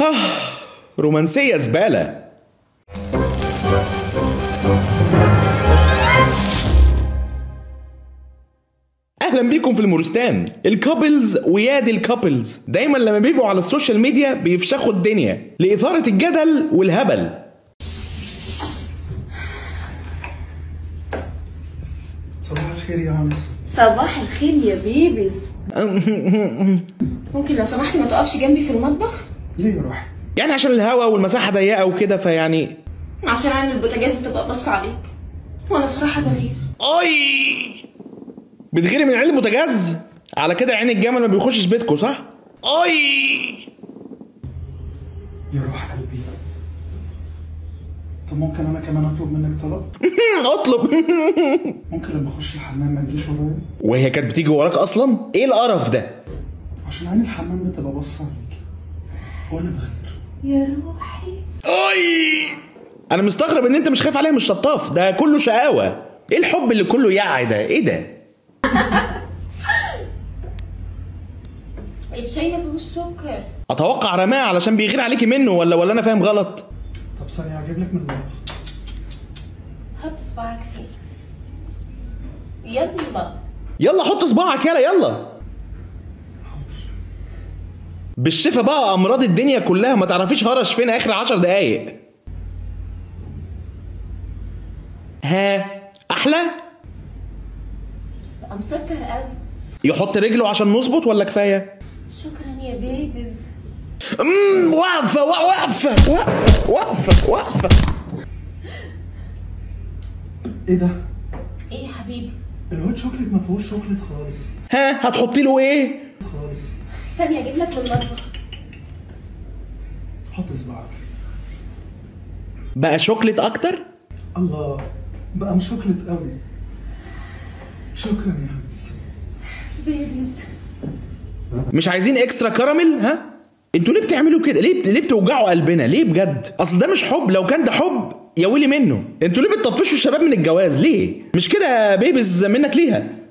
رومانسية زبالة اهلا بيكم في المورستان الكابلز وياد الكابلز دايما لما بيبقوا على السوشيال ميديا بيفشخوا الدنيا لإثارة الجدل والهبل صباح الخير يا عمس صباح الخير يا بيبيز ممكن لو سمحتي ما تقفش جنبي في المطبخ ليه يا روحي يعني عشان الهوا والمساحة ضيقة وكده فيعني عشان انا البوتاجاز بتبقى بص عليك وانا صراحه بغير اي بتغيري من عين البوتاجاز على كده عين الجمل ما بيخشش بيتكو صح اي يا روح قلبي طب ممكن انا كمان اطلب منك طلب اطلب ممكن لما اخش الحمام ما تجيش ورايا وهي كانت بتيجي وراك اصلا ايه القرف ده عشان عين الحمام بتبقى باصه عليك وانا بخير يا روحي اي انا مستغرب ان انت مش خايف عليها من الشطاف ده كله شقاوه ايه الحب اللي كله يعي ده ايه ده الشاي ما فيهوش سكر اتوقع رماه علشان بيغير عليكي منه ولا ولا انا فاهم غلط طب ثانيه هجيب لك من المطبخ حط صباعك فيه يلا يلا حط صباعك يلا يلا بالشفا بقى امراض الدنيا كلها ما تعرفيش هرش فين اخر عشر دقايق ها احلى بقى مسكر قوي يحط رجله عشان نظبط ولا كفايه شكرا يا بيبيز امم واقفه وا- واقفه واقفه واقفه واقفه ايه ده ايه يا حبيبي الهوت شوكليت ما فيهوش شوكليت خالص ها هتحطي له ايه خالص ثانيه اجيب لك من المطبخ حط صباعك بقى شوكليت اكتر الله بقى مش شوكليت قوي شكرا يا عمس بيبيز مش عايزين اكسترا كراميل ها انتوا ليه بتعملوا كده ليه ليه بتوجعوا قلبنا ليه بجد اصل ده مش حب لو كان ده حب يا ويلي منه انتوا ليه بتطفشوا الشباب من الجواز ليه مش كده يا بيبز منك ليها